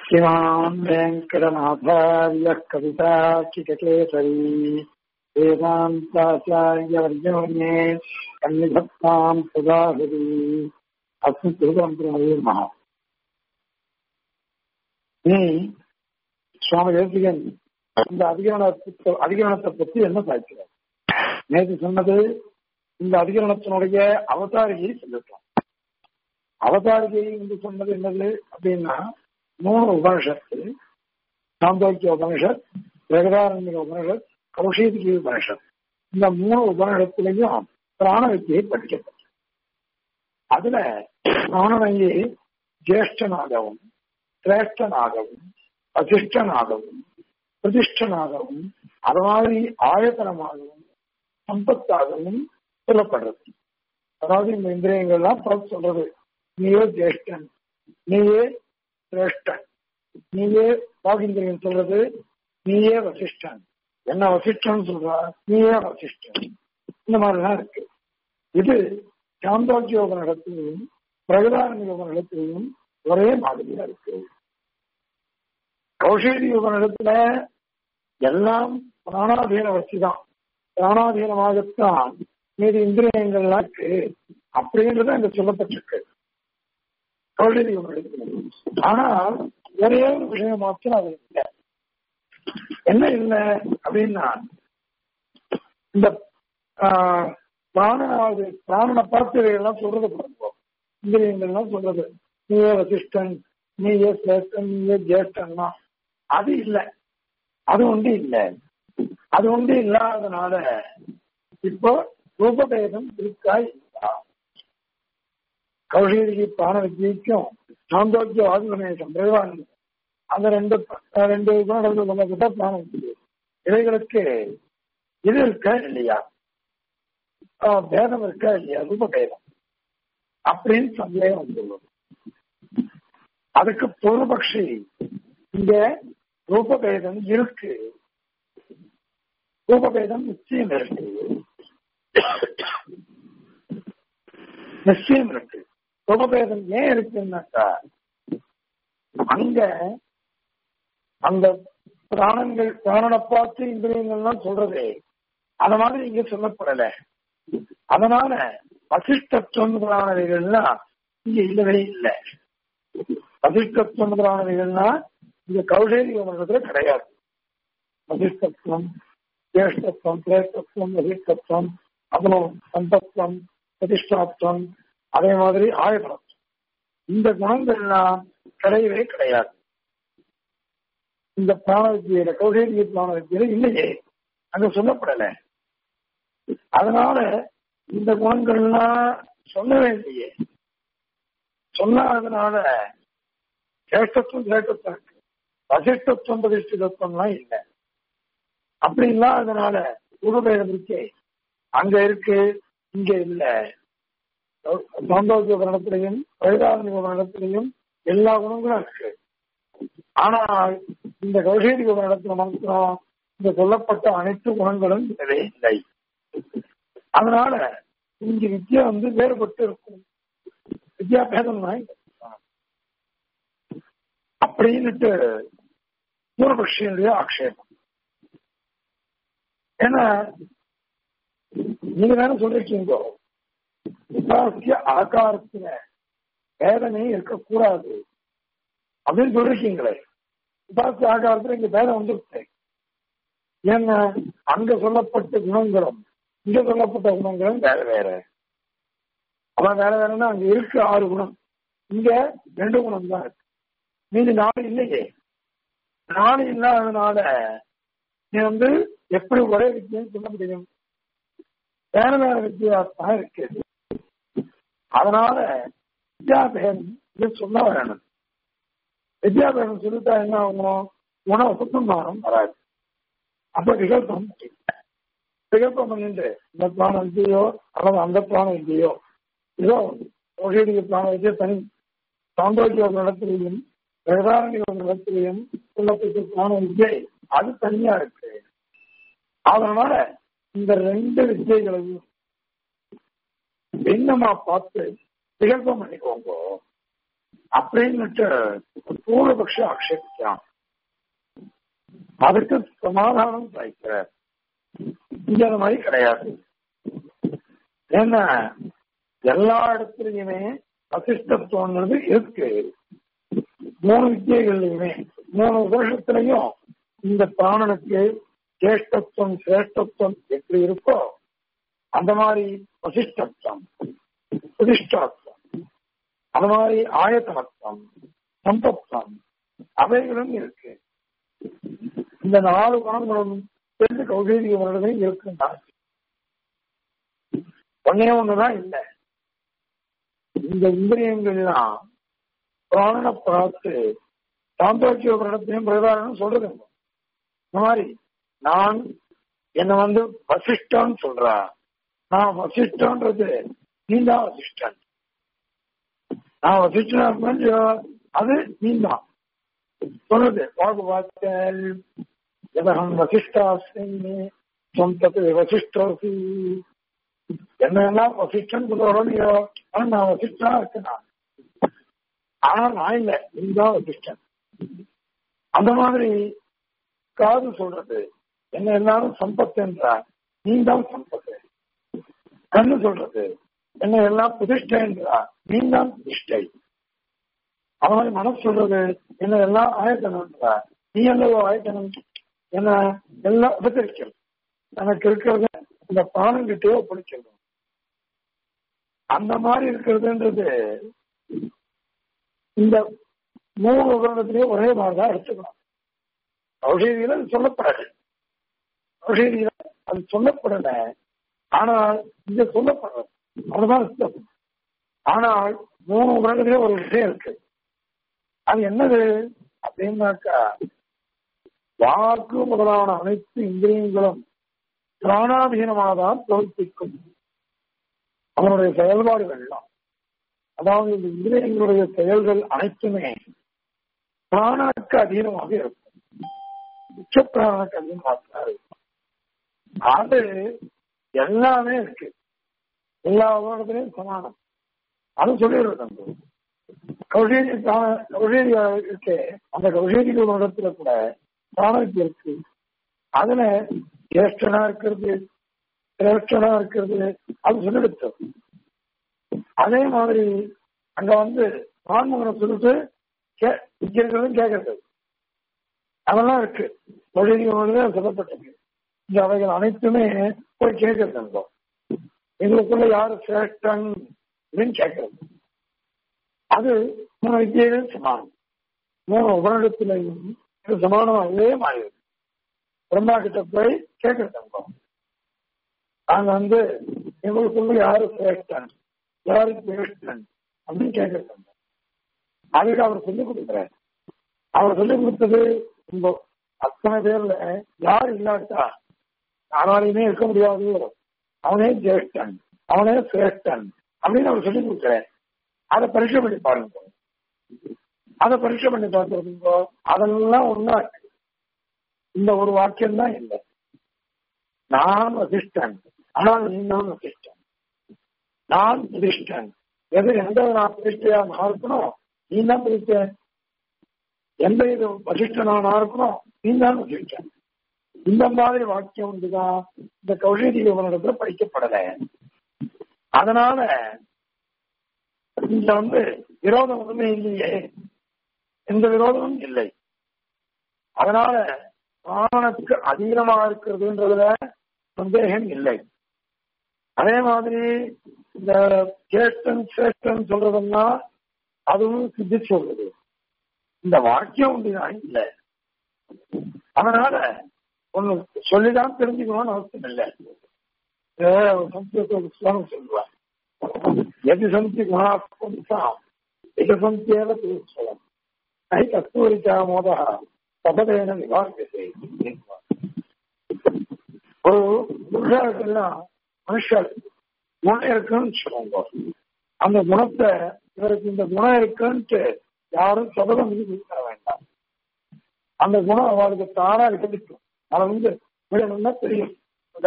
श्रीमान् वेङ्कटनाथार्यः कविताचिककेसरी वेदान्ताचार्यवर्यो मे सन्निधत्ताम् सदाहरि अस्मिन् திருவரம்புரமவே மகா நீ சுவாமி தேசிகன் இந்த அதிகரணத்தை அதிகரணத்தை பத்தி என்ன சாய்க்கிறார் நேற்று சொன்னது இந்த அதிகரணத்தினுடைய அவதாரியை சொல்லிட்டோம் அவதாரிகை என்று சொன்னது என்னது அப்படின்னா மூணு உபனிஷத்து சாந்தோக்கிய உபனிஷத் பிரகதாரண்ய உபனிஷத் கௌஷீதிகி உபனிஷத் இந்த மூணு உபனிஷத்திலையும் பிராண வித்தியை படிக்கப்பட்டது அதுல பிராணனையே ஜேஷ்டனாகவும் சிரேஷ்டனாகவும் வசிஷ்டனாகவும் பிரதிஷ்டனாகவும் அது மாதிரி ஆயத்தனமாகவும் சம்பத்தாகவும் சொல்லப்படுறது அதாவது இந்த இந்திரியங்கள்லாம் பார்த்து சொல்றது நீயே ஜேஷ்டன் நீயே சிரேஷ்டன் நீயே வாகிந்திரியன் சொல்றது நீயே வசிஷ்டன் என்ன வசிஷ்டன் சொல்றா நீயே வசிஷ்டன் இந்த மாதிரிலாம் இருக்கு இது சாந்தோக்கியோக நடத்திலையும் பிரகதாரண யோக நடத்திலையும் ஒரே மாதிரியா இருக்கு கௌஷேரி யோக நடத்துல எல்லாம் பிராணாதீன வச்சுதான் பிராணாதீனமாகத்தான் மீது இந்திரியங்கள்லாம் இருக்கு அப்படின்றது அங்க சொல்லப்பட்டிருக்கு கௌஷேரி யோக நடத்துல ஆனால் ஒரே ஒரு விஷயம் மாத்திரம் அது இல்லை என்ன இல்லை அப்படின்னா இந்த பிராணனாவது பிராணனை பார்த்து எல்லாம் சொல்றது பண்ணுவோம் இந்திரியங்கள்லாம் சொல்றது நீயே வசிஷ்டன் நீயே சேஷ்டன் நீயே ஜேஷ்டன்னா அது இல்லை அது ஒன்று இல்லை அது ஒன்று இல்லாதனால இப்போ ரூபபேதம் இருக்கா இல்லா கௌஷீதிக்கு பிராண வித்தியைக்கும் சாந்தோக்கிய ஆதிவனேஷம் பிரேவானி அந்த ரெண்டு ரெண்டு குணங்கள் சொல்லப்பட்ட பிராண வித்தியை இவைகளுக்கு இது இருக்கா இல்லையா பேதம் இருக்கா இல்லையா ரூபபேதம் அப்படின்னு சந்தேகம் வந்துள்ளது அதுக்கு பூர்வபக்ஷி இங்க ரூபபேதம் இருக்கு ரூபபேதம் நிச்சயம் இருக்கு நிச்சயம் இருக்கு ரூபபேதம் ஏன் இருக்குன்னாக்கா அங்க அந்த பிராணங்கள் பிராணனை பார்த்து இந்திரியங்கள்லாம் சொல்றதே அத மாதிரி இங்க சொல்லப்படல அதனால வசிஷ்டத்துவம் முதலானவைகள்லாம் இங்க இல்லவே இல்லை வசிஷ்டத்துவம் முதலானவைகள்லாம் இங்க கௌசேரி மண்டலத்துல கிடையாது வசிஷ்டத்துவம் ஜேஷ்டத்துவம் சிரேஷ்டத்துவம் வசிஷ்டத்துவம் அப்புறம் சந்தத்துவம் பிரதிஷ்டாத்துவம் அதே மாதிரி ஆயத்தனம் இந்த குணங்கள்லாம் கிடையவே கிடையாது இந்த பிராண வித்தியில கௌசேரிய பிராண வித்தியில இல்லையே அங்க சொல்லப்படல அதனால இந்த குணங்கள்லாம் சொல்லவே இல்லையே சொல்லாதனால சேஷ்டத்துவம் சேஷ்டத்துவம் இருக்கு வசிஷ்டத்துவம் பிரதிஷ்டிதத்துவம்லாம் இல்லை அப்படி இல்லாதனால உருவேதம் இருக்கே அங்க இருக்கு இங்க இல்ல சாந்தோக்கிய நடத்திலையும் வைதாரணிக நடத்திலையும் எல்லா குணங்களும் இருக்கு ஆனால் இந்த கௌஷேரிக நடத்தின மாத்திரம் இந்த சொல்லப்பட்ட அனைத்து குணங்களும் இல்லவே இல்லை அதனால இங்க வித்யா வந்து வேறுபட்டு இருக்கும் வித்யாபேதம் தான் அப்படின்னுட்டு பூர்வபக்ஷியனுடைய ஆக்ஷேபம் ஏன்னா நீங்க தானே சொல்லிருக்கீங்க உபாசிய ஆகாரத்துல வேதனை இருக்கக்கூடாது அப்படின்னு சொல்லிருக்கீங்களே உபாசிய ஆகாரத்துல இங்க வேதம் வந்துருச்சு ஏன்னா அங்க சொல்லப்பட்ட குணங்களும் இங்க சொல்லப்பட்ட குணங்களும் வேற வேற அவன் வேற வேறன்னா அங்க இருக்கு ஆறு குணம் இங்க ரெண்டு குணம் தான் இருக்கு மீதி நாலு இல்லையே நாலு இல்லாதனால நீ வந்து எப்படி ஒரே வித்தியம் சொல்ல முடியும் வேற வேற வித்தியாசம் இருக்கு அதனால வித்யாபேதம் இது சொல்ல வேணும் வித்யாபேதம் சொல்லிட்டா என்ன ஆகும் உணவு சுத்தமானம் வராது அப்ப விகல்பம் விகல்பம் பண்ணிட்டு இந்த பிராணம் இல்லையோ அல்லது அந்த பிராணம் இல்லையோ ஏதோ ஓஷேடிக பிராணம் வச்சு தனி சாந்தோக்கிய நடத்திலையும் பிரதாரணிய நடத்திலையும் சொல்லப்பட்ட பிராணம் வித்தியை அது தனியா இருக்கு அதனால இந்த ரெண்டு வித்தியைகளையும் பின்னமா பார்த்து விகல்பம் பண்ணிக்கோங்க அப்படின்னுட்டு பூர்வபக்ஷ ஆக்ஷேபிக்கிறான் அதுக்கு சமாதானம் சாய்க்கிறார் இங்க அந்த மாதிரி கிடையாது ஏன்னா எல்லா இடத்துலயுமே வசிஷ்டத்துவங்கிறது இருக்கு மூணு வித்தியைகள்லயுமே மூணு வருஷத்துலயும் இந்த பிராணனுக்கு ஜேஷ்டத்துவம் சிரேஷ்டத்துவம் எப்படி இருக்கோ அந்த மாதிரி வசிஷ்டத்துவம் பிரதிஷ்டாத்துவம் அந்த மாதிரி ஆயத்தனத்துவம் சம்பத்துவம் அவைகளும் இருக்கு இந்த நாலு குணங்களும் ரெண்டு கௌசேரிய வருடமே இருக்குன்னா ஒன்னே ஒண்ணுதான் இல்லை இந்த இந்திரியங்கள்லாம் பிராணனை பார்த்து சாந்தோக்கிய வருடத்தையும் பிரதானம் சொல்றது இந்த மாதிரி நான் என்ன வந்து வசிஷ்டான்னு சொல்றா நான் வசிஷ்டன்றது நீ தான் வசிஷ்டன் நான் வசிஷ்டன் அது நீ தான் சொல்லுது வாக்கு பார்த்தேன் எதகம் வசிஷ்டாஸ்மி சொந்தத்து வசிஷ்டோசி என்னெல்லாம் வசிஷ்டன் சொல்றோம் ஆனா நான் வசிஷ்டா இருக்கேன் ஆனா நான் இல்ல நீ தான் வசிஷ்டன் அந்த மாதிரி காது சொல்றது என்ன எல்லாரும் சம்பத்து என்றா நீ தான் சம்பத்து கண்ணு சொல்றது என்ன எல்லாம் புதிஷ்டை என்றா நீ தான் புதிஷ்டை அது மாதிரி மனசு சொல்றது என்ன எல்லாம் ஆயத்தனம்ன்றா நீ எல்லாம் ஆயத்தனம் என்ன எல்லாம் உபசரிக்கிறது எனக்கு இருக்கிறத இந்த பானம் கிட்டேயோ பிடிக்கிறது அந்த மாதிரி இருக்கிறதுன்றது இந்த மூணு உபகரணத்திலேயே ஒரே மாதிரிதான் எடுத்துக்கணும் ஔஷதியில அது சொல்லப்படாது ஔஷதியில அது சொல்லப்படல ஆனால் இங்க சொல்லப்படுறது அதுதான் அர்த்தம் ஆனால் மூணு உலகத்திலே ஒரு விஷயம் இருக்கு அது என்னது அப்படின்னாக்கா வாக்கு முதலான அனைத்து இந்திரியங்களும் பிராணாதீனமாதான் பிரவர்த்திக்கும் அவனுடைய செயல்பாடுகள்லாம் அதாவது இந்த இந்திரியங்களுடைய செயல்கள் அனைத்துமே பிராணனுக்கு அதீனமாக இருக்கும் உச்ச பிராணனுக்கு அதீனமாக தான் இருக்கும் அது எல்லாமே இருக்கு எல்லா உலகத்திலையும் சமானம் அது சொல்லிடுறது நம்ம கௌசேரி கௌசேரி இருக்கு அந்த கௌசேரி உலகத்துல கூட பிராணத்து இருக்கு அதுல ஜேஷ்டனா இருக்கிறது சிரேஷ்டனா இருக்கிறது அது சொல்லிடுச்சு அதே மாதிரி அங்க வந்து ஆன்மகனை சொல்லிட்டு கே இருக்கிறதும் கேட்கறது அதெல்லாம் இருக்கு தொழில்கள் சொல்லப்பட்டிருக்கு இந்த அவைகள் அனைத்துமே போய் கேட்கறது நம்ம எங்களுக்குள்ள யாரு சிரேஷ்டன் அப்படின்னு கேட்கறது அது மூணு வித்தியைகள் சமானம் மூணு உபரிடத்திலையும் இது சமானமாகவே மாறிடுது பிரம்மா கிட்ட போய் கேட்கறது நம்ம நாங்க வந்து எங்களுக்குள்ள யாரு சிரேஷ்டன் யாரு சிரேஷ்டன் அப்படின்னு கேட்கறது நம்ம அதுக்கு அவர் சொல்லிக் கொடுக்குறாரு அவர் சொல்லிக் கொடுத்தது இந்த அத்தனை பேர்ல யார் இல்லாட்டா யாராலையுமே இருக்க முடியாது அவனே ஜேஷ்டன் அவனே சிரேஷ்டன் அப்படின்னு அவர் சொல்லிக் கொடுக்குறாரு அதை பரீட்சை பண்ணி பாருங்க அதை பரீட்சை பண்ணி பார்த்துருக்கீங்க அதெல்லாம் ஒன்னா இருக்கு இந்த ஒரு வாக்கியம் தான் இல்லை நான் வசிஷ்டன் ஆனால் நீ நான் வசிஷ்டன் நான் பிரதிஷ்டன் எது எந்த நான் பிரதிஷ்டையா நான் இருக்கணும் நீ தான் பிரதிஷ்டன் எந்த இது வசிஷ்டனா நான் இருக்கணும் நீ தான் வசிஷ்டன் இந்த மாதிரி வாக்கியம் வந்துதான் இந்த கௌஷேரி விவரணத்துல படிக்கப்படலை அதனால இங்க வந்து விரோதம் ஒண்ணுமே இல்லையே எந்த விரோதமும் இல்லை அதனால பிராணனுக்கு அதீனமாக இருக்கிறதுன்றதுல சந்தேகம் இல்லை அதே மாதிரி இந்த கேஷ்டன் சிரேஷ்டன் சொல்றதுன்னா அதுவும் சித்தி சொல்றது இந்த வாக்கியம் ஒன்றுதான் இல்லை அதனால ஒண்ணு சொல்லிதான் தெரிஞ்சுக்கணும்னு அவசியம் இல்லை சம்ஸ்கிருத புஸ்தகம் சொல்லுவார் எது சந்தி குணாத்மசாம் எது சந்தியேவ தூஸ்வலம் நை கஸ்தூரிக்கா மோதா சபதேன விவாகத்தை ஒரு புருஷாவுக்கெல்லாம் மனுஷர் குணம் இருக்குன்னு சொல்லுவாங்க அந்த குணத்தை இவருக்கு இந்த குணம் இருக்குன்ட்டு யாரும் சபதம் வந்து கொடுக்க வேண்டாம் அந்த குணம் அவளுக்கு தானா கிடைக்கும் அதை வந்து விடணும்னா தெரியும்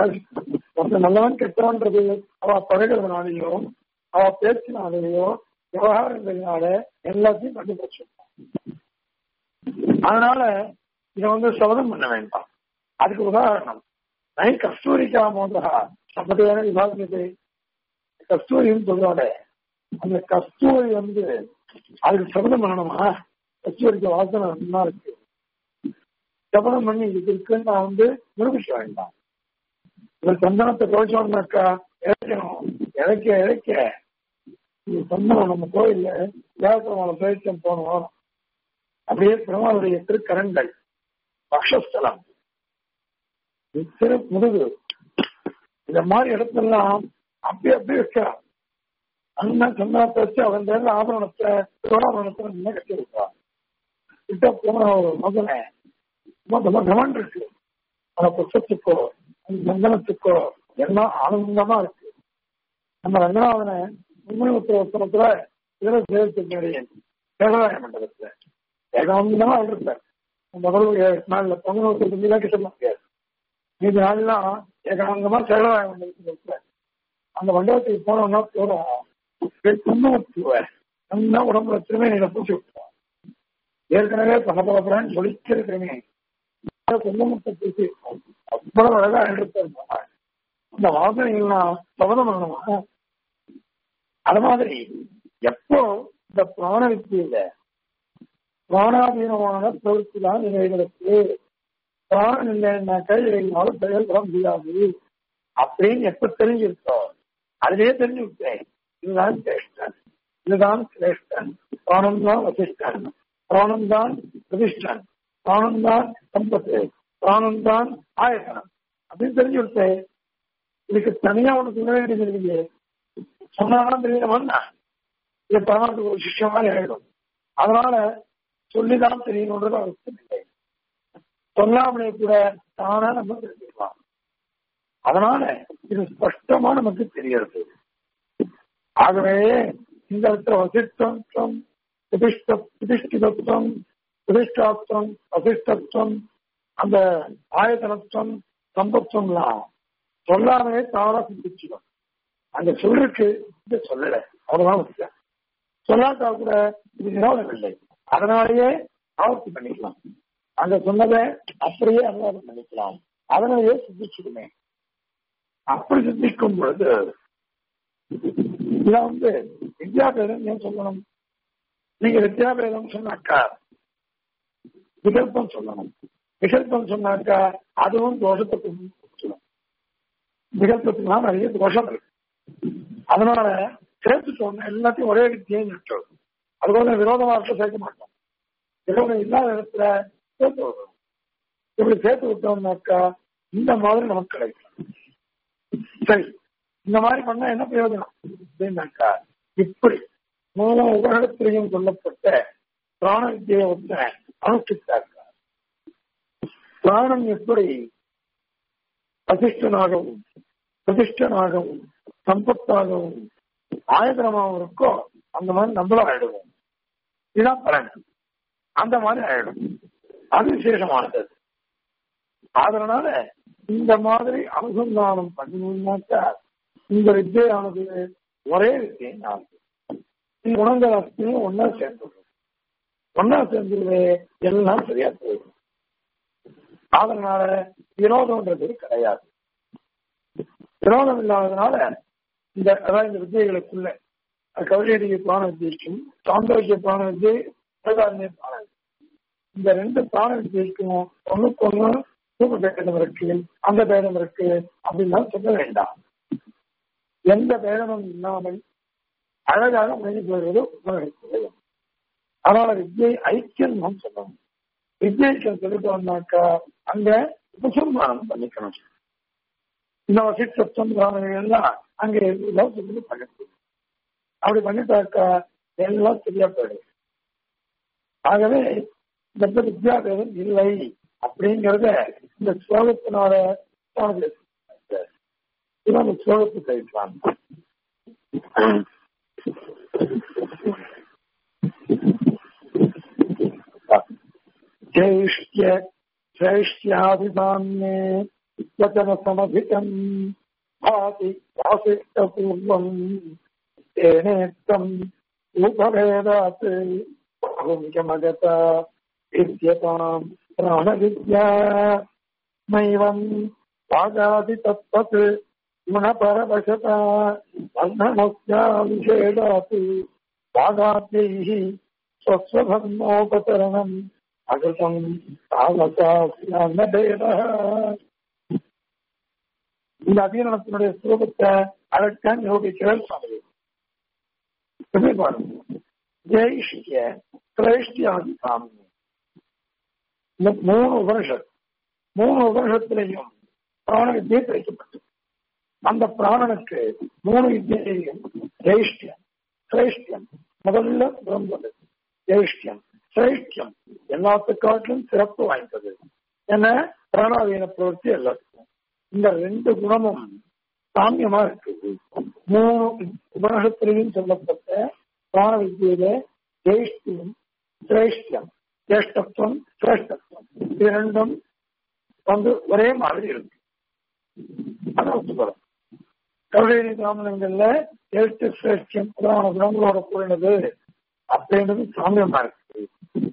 ஒருத்தர் நல்லவன் கெட்டவன்றது அவ பழகிறதுனாலேயோ அவ பேச்சினாலேயோ விவகாரங்களினால எல்லாத்தையும் கண்டுபிடிச்சு அதனால இதை வந்து சபதம் பண்ண வேண்டாம் அதுக்கு உதாரணம் நை கஸ்தூரிக்கா மோதகா சபதையான விபாகத்தை கஸ்தூரின்னு சொல்றோட அந்த கஸ்தூரி வந்து அதுக்கு சபதம் பண்ணணுமா கஸ்தூரிக்கு வாசனை நல்லா இருக்கு சபதம் பண்ணி இது இருக்குன்னு நான் வந்து நிரூபிக்க வேண்டாம் இந்த சந்தனத்தை துவைச்சோம்னாக்கா இழைக்கணும் இழைக்க இழைக்க இந்த சந்தனம் நம்ம கோயில்ல வியாழக்கிழமை பிரவேசம் போனோம் அப்படியே பெருமாளுடைய திருக்கரங்கள் பக்ஷஸ்தலம் திரு முதுகு இந்த மாதிரி இடத்தெல்லாம் அப்படி அப்படி வைக்கிறான் அந்த சந்தனத்தை வச்சு அவன் பேர்ல ஆபரணத்தை ஆபரணத்தை முன்ன கட்டி வைக்கிறான் கிட்ட போன ஒரு மகனை ரொம்ப கவன் இருக்கு அந்த புத்தத்துக்கோ அந்த சந்தனத்துக்கோ எல்லாம் ஆனந்தமா இருக்கு நம்ம ரங்கநாதனை மும்மணி உத்தரவத்துல இதர சேவத்துக்கு பேரவாய மண்டலத்துல ஏகாந்தமா இருப்பார் முதல் ஏழு நாள்ல பொங்கல் உத்தரவு கிட்ட முடியாது மீதி நாள்லாம் ஏகாந்தமா சேரவாய மண்டலத்துல இருப்பார் அந்த மண்டபத்துக்கு போனோம்னா போறோம் குங்குமத்துவ நல்லா உடம்புல திருமணியில பூச்சி விட்டுருவோம் ஏற்கனவே பகபகப்படான்னு சொல்லிச்சிருக்கிறேன் குங்குமத்தை பூசி அவ்வளவு அழகா இருப்பார் அந்த வாசனைகள்லாம் சபதம் பண்ணணுமா அது மாதிரி எப்போ இந்த பிராண வித்தியில பிராணாதீனமான பிரவൃத்தி தான் இவைகளுக்கு பிராணம் இல்லைன்னாக்கா இவைகளால செயல்பட முடியாது அப்படின்னு எப்ப தெரிஞ்சிருக்கோ அதுலயே தெரிஞ்சு விட்டேன் இதுதான் சிரேஷ்டன் இதுதான் சிரேஷ்டன் பிராணம் தான் வசிஷ்டன் பிராணம் தான் பிரதிஷ்டன் பிராணம் தான் சம்பத்து பிராணம் தான் ஆயத்தனம் அப்படின்னு தெரிஞ்சு விட்டேன் இதுக்கு தனியா ஒண்ணு சொல்ல வேண்டியது இல்லையே சொன்னாலும் தெரியணும்னா இது பரமாத்துக்கு ஒரு சிஷ்யம் மாதிரி ஆயிடும் அதனால சொல்லிதான் தெரியணுன்றது அவசியம் இல்லை சொல்லாமலே கூட தானா நம்ம தெரிஞ்சுக்கலாம் அதனால இது ஸ்பஷ்டமா நமக்கு தெரியறது ஆகவே இந்த இடத்துல வசிஷ்டம் பிரதிஷ்ட பிரதிஷ்டிதத்துவம் பிரதிஷ்டாத்வம் வசிஷ்டத்துவம் அந்த ஆயத்தனத்துவம் சம்பத்துவம்லாம் சொல்லாமே தானா சிந்திச்சிடும் அந்த சொல்லுக்கு இது சொல்லல அவ்வளவுதான் முக்கியம் சொல்லாட்டா கூட இது விரோதம் இல்லை அதனாலேயே ஆவர்த்தி பண்ணிக்கலாம் அங்க சொன்னதை அப்படியே அனுவாதம் பண்ணிக்கலாம் அதனாலேயே சிந்திச்சுடுமே அப்படி சிந்திக்கும் பொழுது இதான் வந்து வித்யாபேதம் ஏன் சொல்லணும் நீங்க வித்யாபேதம் சொன்னாக்கா விகல்பம் சொல்லணும் விகல்பம் சொன்னாக்கா அதுவும் தோஷத்துக்கு சொல்லணும் விகல்பத்துக்குலாம் நிறைய தோஷம் இருக்கு அதனால சேர்த்து சொன்ன எல்லாத்தையும் ஒரே வித்தியை நிற்கும் அதுபோல விரோதமா இருக்க சேர்க்க மாட்டோம் விரோதம் இல்லாத இடத்துல சேர்த்து விடுறோம் இப்படி சேர்த்து விட்டோம்னாக்கா இந்த மாதிரி நமக்கு கிடைக்கும் சரி இந்த மாதிரி பண்ணா என்ன பிரயோஜனம் அப்படின்னாக்கா இப்படி மூல உபகடத்திலையும் சொல்லப்பட்ட பிராண வித்தியை ஒருத்த அனுஷ்டித்தார்கள் பிராணம் எப்படி வசிஷ்டனாகவும் பிரதிஷ்டனாகவும் சம்பத்தாகவும் ஆயதனமாகவும் இருக்கோ அந்த மாதிரி நம்மளும் ஆயிடுவோம் இதுதான் பலன் அந்த மாதிரி ஆயிடும் அது விசேஷமானது அதனால இந்த மாதிரி அனுசந்தானம் பண்ணணும்னாக்கா இந்த வித்தியானது ஒரே வித்தியம் ஆகுது இந்த குணங்கள் அத்தனையும் ஒன்னா சேர்ந்துடும் ஒன்னா சேர்ந்துருவே எல்லாம் சரியா போயிடும் அதனால விரோதம்ன்றது கிடையாது விரோதம் இல்லாததுனால இந்த அதாவது இந்த வித்தியைகளுக்குள்ள கவிதைய பிராண வித்தியைக்கும் சாந்தோக்கிய பிராண வித்தியை பிரதானிய பிராண இந்த ரெண்டு பிராண வித்தியைக்கும் ஒண்ணுக்கு ஒண்ணு தூக்க பேதம் இருக்கு அந்த பேதம் இருக்கு அப்படின்னு சொல்ல வேண்டாம் எந்த பேதமும் இல்லாமல் அழகாக முடிஞ்சு போகிறது உணர்கிறது அதனால வித்தியை ஐக்கியம் நாம் சொல்லணும் வித்தியைக்கம் சொல்லிட்டோம்னாக்கா அங்க உபசம்மானம் பண்ணிக்கணும் இந்த வசிஷ்டம் எல்லாம் அங்க லோகத்துக்கு பண்ணிட்டு அப்படி பண்ணிட்டாக்கா எல்லாம் சரியா போயிடும் ஆகவே இந்த வித்தியாபேதம் இல்லை அப்படிங்கறத இந்த ஸ்லோகத்தினால இவன் இந்த ஸ்லோகத்தை கழிக்கலாம் ஜெயிஷ்ய श्रेष्ठ्याभिधान्ये वचनसमधिकम् भाति वासिष्ठपूर्वम् तेनेक्तम् उपभेदात् बहुमिकमगता विद्यताम् प्राणविद्या नैवम् वागादि तत्त्वत् गुणपरवशता बन्धनस्या विषेदात् वागाद्यैः स्वस्वधर्मोपकरणम् अकृतम् तावताभेदः இந்த அதீனத்தினுடைய ஸ்வரூபத்தை அழகான் யோகிக்கிறார் சுவாமி எப்படி பாருங்க ஜெயிஷ்டிய சிரேஷ்டியாதி சாமி இந்த மூணு உபனிஷத் மூணு உபனிஷத்திலையும் பிராண வித்தியை பிரிக்கப்பட்டு அந்த பிராணனுக்கு மூணு வித்தியையும் ஜெயிஷ்டியம் சிரேஷ்டியம் முதல்ல பிறந்தது ஜெயிஷ்டியம் சிரேஷ்டியம் எல்லாத்துக்காட்டிலும் சிறப்பு வாய்ந்தது என்ன பிராணாதீன பிரவர்த்தி எல்லாத்துக்கும் இந்த ரெண்டு குணமும் சாமியமா இருக்குது மூணு உபனிஷத்திலையும் சொல்லப்பட்ட பிராண வித்தியில ஜெயிஷ்டியம் சிரேஷ்டியம் ஜேஷ்டத்துவம் சிரேஷ்டத்துவம் இது ரெண்டும் வந்து ஒரே மாதிரி இருக்கு அதான் ஒத்துக்கிறோம் கவிதை பிராமணங்கள்ல எழுத்து சிரேஷ்டியம் புராண குணங்களோட கூடினது அப்படின்றது சாமியமா இருக்கு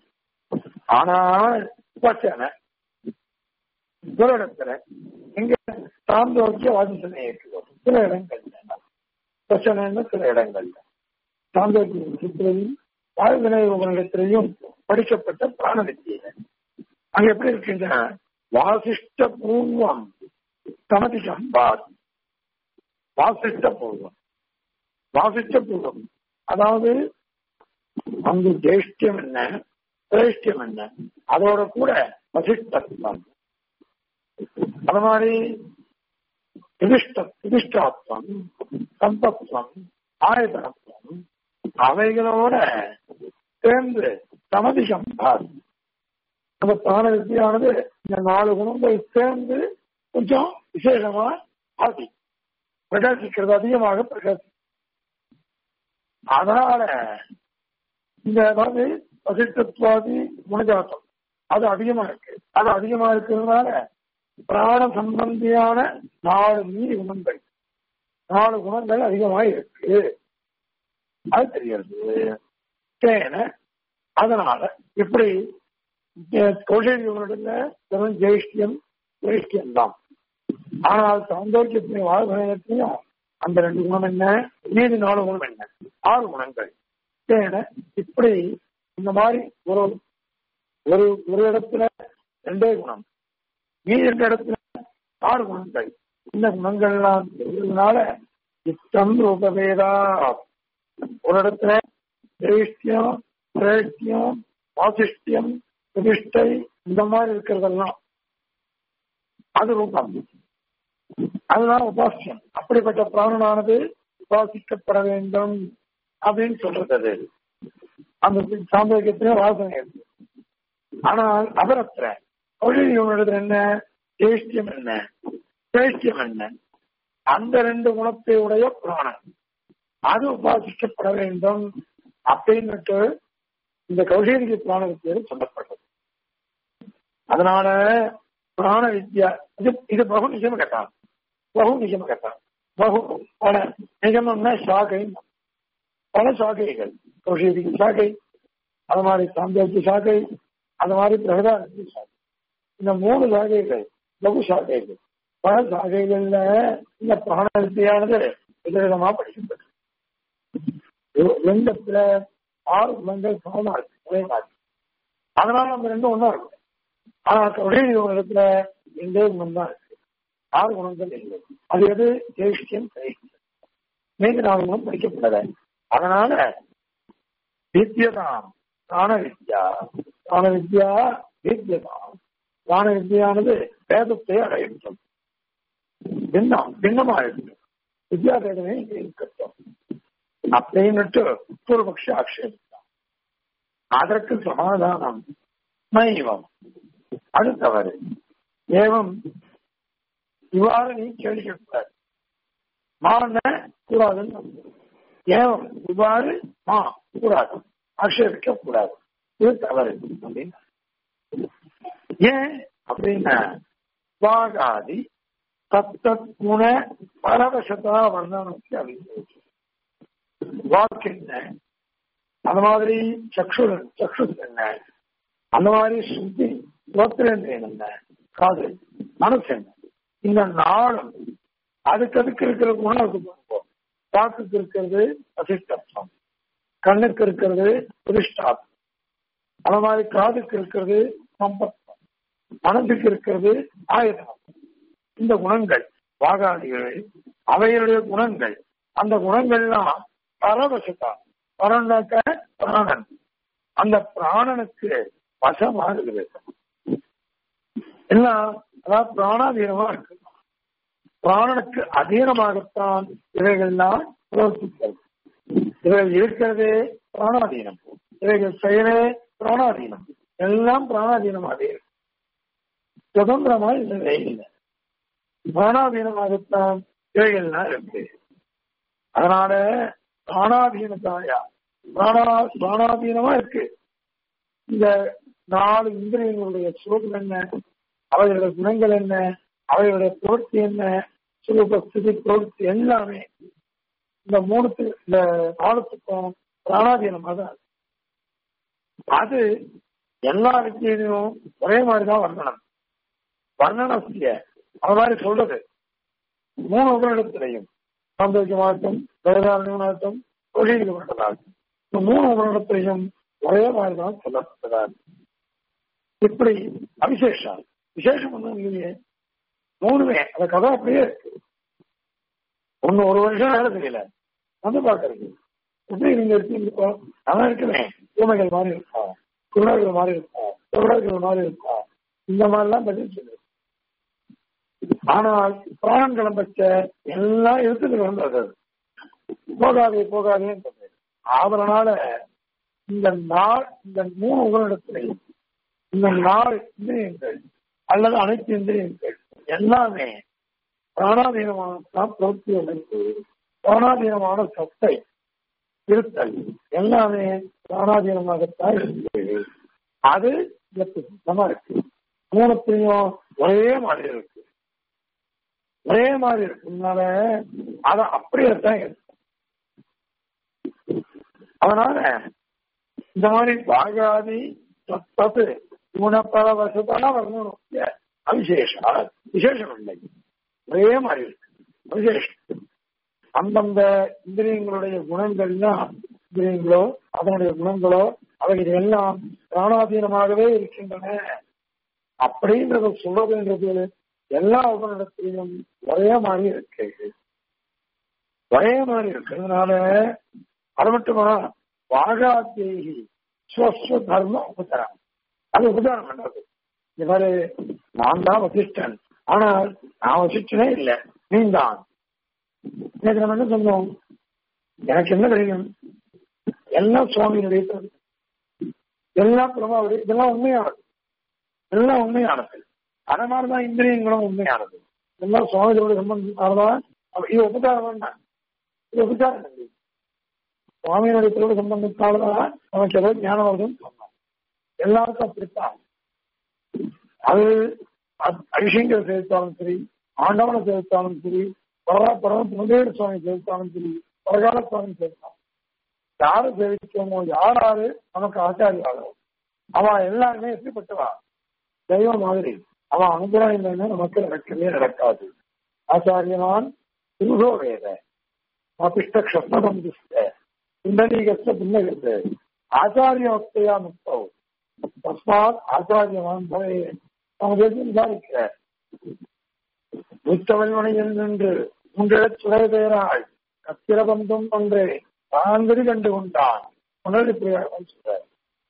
ஆனால் உபாசனை ஒரு இடத்துல எங்க சாந்தோக்கிய வாதிசனை ஏற்றுவோம் சில இடங்கள்ல பிரச்சனைன்னு சில இடங்கள்ல சாந்தோக்கிய விஷயத்திலையும் வாழ்வினை உபநிடத்திலையும் படிக்கப்பட்ட பிராண வித்தியில அங்க எப்படி இருக்குங்க வாசிஷ்ட பூர்வம் சமதி சம்பாத் வாசிஷ்ட பூர்வம் வாசிஷ்ட பூர்வம் அதாவது அங்கு ஜேஷ்டியம் என்ன சிரேஷ்டியம் என்ன அதோட கூட வசிஷ்டத்துவம் அது மாதிரி விதிஷ்ட விதிஷ்டாத்வம் சம்பத்துவம் ஆயதனத்துவம் அவைகளோட சேர்ந்து சமதி சம்பாத் அந்த பிராண வித்தியானது இந்த நாலு குணங்கள் சேர்ந்து கொஞ்சம் விசேஷமா ஆதி பிரகாசிக்கிறது அதிகமாக பிரகாசி அதனால இந்த அதாவது வசிஷ்டத்வாதி குணஜாத்தம் அது அதிகமா இருக்கு அது அதிகமா இருக்கிறதுனால பிராண சம்பந்தியான நாலு மீறி குணங்கள் நாலு குணங்கள் அதிகமா இருக்கு அது தெரிகிறது தேன அதனால எப்படி கௌசல்யங்களோட வெறும் ஜெயிஷ்டியம் ஜெயிஷ்டியம் தான் ஆனால் சௌந்தர்யத்தின் வாழ்க்கையும் அந்த ரெண்டு குணம் என்ன மீதி நாலு குணம் என்ன ஆறு குணங்கள் தேன இப்படி இந்த மாதிரி ஒரு ஒரு ஒரு இடத்துல ரெண்டே குணம் மீதி ரெண்டு இடத்துல ஆறு குணங்கள் இந்த குணங்கள்லாம் இருக்கிறதுனால இஷ்டம் ரூபவேதா ஒரு இடத்துல ஜெயிஷ்டியம் சிரேஷ்டியம் வாசிஷ்டியம் பிரதிஷ்டை இந்த மாதிரி இருக்கிறதெல்லாம் அது ரூபம் அதுதான் உபாசியம் அப்படிப்பட்ட பிராணனானது உபாசிக்கப்பட வேண்டும் அப்படின்னு சொல்றது அது அந்த சாந்தோக்கியத்திலே வாசனை இருக்கு ஆனால் அபரத்திர தொழில் என்ன ஜேஷ்டியம் என்ன ஜேஷ்டியம் என்ன அந்த ரெண்டு குணத்தை உடைய பிராணன் அது உபாசிக்கப்பட வேண்டும் அப்படின்னுட்டு இந்த கௌசேரிக பிராண வித்தியில் சொல்லப்பட்டது அதனால பிராண வித்யா இது இது பகு நிஜம் கேட்டான் பகு நிஜம் கேட்டான் பகு பல நிஜமம்னா சாகை பல சாகைகள் கௌசேரிக்கு சாகை அது மாதிரி சாந்தியாச்சி சாகை அது மாதிரி பிரகதானந்தி சாகை இந்த மூணு சாகைகள் பகு சாகைகள் பல சாகைகள்ல இந்த பிராண வித்தியானது விதவிதமா படிக்கப்பட்டது ரெண்டத்துல ஆறு குணங்கள் சமமா இருக்கு ஒரே மாதிரி அதனால நம்ம ரெண்டும் ஒன்றா இருக்கும் ஆனா ஒரே இடத்துல ரெண்டே குணம் தான் இருக்கு ஆறு குணங்கள் இல்லை அது எது ஜெயிஷ்டியம் ஜெயிஷ்டியம் மீது நாலு குணம் படிக்கப்படல அதனால வித்தியதாம் பிராண வித்யா பிராண வித்யா வித்தியதாம் பிராண வித்யானது வேதத்தை அடையட்டும் பின்னம் பின்னமா இருக்கு வித்யா வேதமே இங்க இருக்கட்டும் அப்படின்னுட்டு பூர்வபக்ஷ ஆக்ஷேபித்தான் அதற்கு சமாதானம் நைவம் அது தவறு ஏவம் இவ்வாறு நீ கேள்வி கேட்கிறார் மான கூடாதுன்னு ஏவம் இவ்வாறு மா கூடாது ஆக்ஷேபிக்க கூடாது இது தவறு அப்படின்னு ஏன் அப்படின்னா வாகாதி தத்தத் குண பரவசதா வர்ணனத்தை அபிநயிச்சு வாக்கு என்ன அந்த மாதிரி சக்ஷு சக்ஷு என்ன அந்த மாதிரி சுத்தி ஸ்ரோத்திரேந்திரியன் என்ன காது மனசு என்ன இந்த நாளும் அதுக்கு அதுக்கு இருக்கிற குணம் அதுக்கு பார்ப்போம் காக்குக்கு இருக்கிறது அசிஷ்டத்வம் கண்ணுக்கு இருக்கிறது புரிஷ்டாத்வம் அந்த மாதிரி காதுக்கு இருக்கிறது சம்பத்வம் மனதுக்கு இருக்கிறது ஆயுதம் இந்த குணங்கள் வாகாதிகள் அவைகளுடைய குணங்கள் அந்த குணங்கள்லாம் பரவசத்தா பரனாக்க பிராணன் அந்த பிராணனுக்கு வசமா இருக்குது எல்லாம் அதாவது பிராணாதீனமா இருக்கு பிராணனுக்கு அதீனமாகத்தான் இவைகள்லாம் பிரவர்த்திக்கிறது இவைகள் இருக்கிறதே பிராணாதீனம் இவைகள் செயலே பிராணாதீனம் எல்லாம் பிராணாதீனமாகவே இருக்கு சுதந்திரமா இல்லவே இல்லை பிராணாதீனமாகத்தான் இவைகள்லாம் இருக்கு அதனால பிராணாதீனத்தாயா பிராணா பிராணாதீனமா இருக்கு இந்த நாலு இந்திரியங்களுடைய சுரூபம் என்ன அவைகளுடைய குணங்கள் என்ன அவைகளுடைய பிரவൃத்தி என்ன சுரூப ஸ்திதி பிரவൃத்தி எல்லாமே இந்த மூணுத்து இந்த நாலுத்துக்கும் பிராணாதீனமாக தான் இருக்கு. அது எல்லா வித்தியிலும் ஒரே மாதிரிதான் வர்ணனம் வர்ணனசிய அது மாதிரி சொல்றது மூணு உபரிடத்திலையும் சாந்தோக்கியமாகட்டும் வேதாரண்யமாகட்டும் தொழில்களாகட்டும் இந்த மூணு உபரிடத்திலையும் ஒரே மாதிரிதான் சொல்லப்பட்டதார் இப்படி அவிசேஷம் விசேஷம் ஒன்றும் இல்லையே மூணுமே அந்த கதை அப்படியே இருக்கு ஒன்னு ஒரு வருஷம் வேலை தெரியல வந்து பாக்குறது எப்படி நீங்க இருக்கீங்க நான் இருக்கிறேன் ஊமைகள் மாதிரி இருக்கா குருடர்கள் மாதிரி இருக்கா குருடர்கள் மாதிரி இருக்கா இந்த மாதிரிலாம் பதில் சொல்லு ஆனால் பிராணம் கிளம்பச்ச எல்லாம் எடுத்துட்டு வந்தது போகாதே போகாதேன்றது அதனால இந்த நாள் இந்த மூணு உபரிடத்திலையும் இந்த நாள் இந்திரியங்கள் அல்லது அனைத்து இந்திரியங்கள் எல்லாமே பிராணாதீனமான பிரவൃத்தி அமைப்பு பிராணாதீனமான சத்தை இருத்தல் எல்லாமே பிராணாதீனமாகத்தான் இருக்கிறது அது எனக்கு சுத்தமா இருக்கு மூணத்தையும் ஒரே மாதிரி இருக்கு ஒரே மாதிரி இருக்குனால அத அப்படியே தான் இருக்கு அதனால இந்த மாதிரி பாகாதி தத்து குணப்பல வசதா வரணும் அவிசேஷா விசேஷம் இல்லை ஒரே மாதிரி இருக்கு விசேஷம் அந்தந்த இந்திரியங்களுடைய குணங்கள்லாம் இந்திரியங்களோ அதனுடைய குணங்களோ அவைகள் எல்லாம் பிராணாதீனமாகவே இருக்கின்றன அப்படின்றத சொல்றதுன்றது எல்லா உபநிடத்திலையும் ஒரே மாதிரி இருக்கு ஒரே மாதிரி இருக்கிறதுனால அது மட்டுமா வாகாத்தேகி ஸ்வஸ்வ தர்ம உபதரம் அது உபதாரம் பண்றது இந்த மாதிரி நான் தான் வசிஷ்டன் ஆனால் நான் வசிஷ்டனே இல்லை நீ தான் இன்னைக்கு நம்ம என்ன சொன்னோம் எனக்கு என்ன தெரியும் எல்லாம் சுவாமியினுடைய கருத்து. எல்லாம் பிரபாவுடைய இதெல்லாம் உண்மையானது எல்லாம் உண்மையானது அதே மாதிரிதான் இந்திரியங்களும் உண்மையானது எல்லாம் சுவாமியோட சம்பந்தம் இது உபச்சாரம் வேண்டாம் இது உபச்சாரம் இல்லை சுவாமியினுடைய திருவிட சம்பந்தத்தால்தான் நமக்கு ஏதோ ஞானம் வருதுன்னு சொன்னோம் எல்லாருக்கும் அப்படித்தான் அது அரிசிங்கரை சேர்த்தாலும் சரி ஆண்டவனை சேர்த்தாலும் சரி பரவா பரவ முதலீடு சுவாமி சேர்த்தாலும் சரி பரகால சுவாமி சேர்த்தாலும் யாரு சேவிச்சோமோ யார் யாரு நமக்கு ஆச்சாரியாளோ அவன் எல்லாருமே எப்படிப்பட்டவா தெய்வம் மாதிரி அவன் அனுகிரகம் இல்லைன்னா நமக்கு நடக்கவே நடக்காது ஆச்சாரியனான் திருகோ வேத அபிஷ்ட க்ஷப்னம் துஷ்ட புண்டரீகஸ்த புன்னகத்து ஆச்சாரியவத்தையா முக்தோ தஸ்மாத் ஆச்சாரியவான் பவே நமக்கு விசாரிக்கிற உத்தவல்வனையில் நின்று உங்களிடச் சுடை பெயராள் கத்திரபந்தம் ஒன்றே தாங்கடி கண்டு கொண்டான் உணர்வு பிரியாளன் சொல்றார்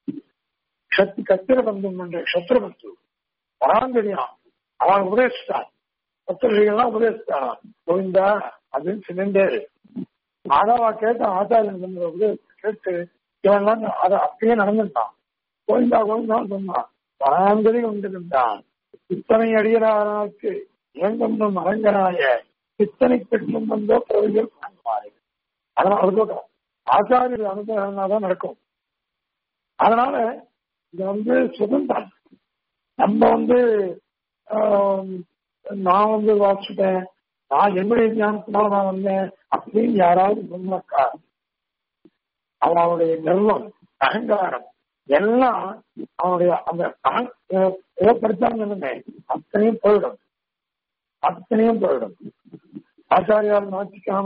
சக்தி கத்திரபந்தம் ஒன்றே சத்ருபந்து பராங்கடியான் அவன் உபதேசித்தான் பத்திரிகைகள்லாம் உபதேசித்தான் கோவிந்தா அப்படின்னு சிலிண்டர் ஆதாவா கேட்ட ஆச்சாரியன் சொன்ன உபதேசம் கேட்டு இவன் அதை அப்படியே நடந்துட்டான் கோவிந்தா கோவிந்தான் சொன்னான் பராங்கடி கொண்டிருந்தான் இத்தனை அடியரானாக்கு இளங்கொன்றும் அரங்கனாய இத்தனை பெற்றும் வந்தோ பிரவிகள் காண்பாரு அதனால அதுக்கோட்டம் ஆச்சாரியர் அனுகிரகம்னா தான் நடக்கும் அதனால இது வந்து சுதந்திரம் நம்ம வந்து ஆஹ், நான் வந்து வாசிட்டேன் நான் என்னுடைய ஞானத்தினால நான் வந்தேன் அப்படின்னு யாராவது சொன்னாக்கா அவனுடைய கர்வம் அகங்காரம் எல்லாம் அவனுடைய அந்த அகங்- ஏதோ படிச்சாங்க அத்தனையும் போயிடும் அத்தனையும் போயிடும் ஆச்சாரியால் மாற்றிக்காம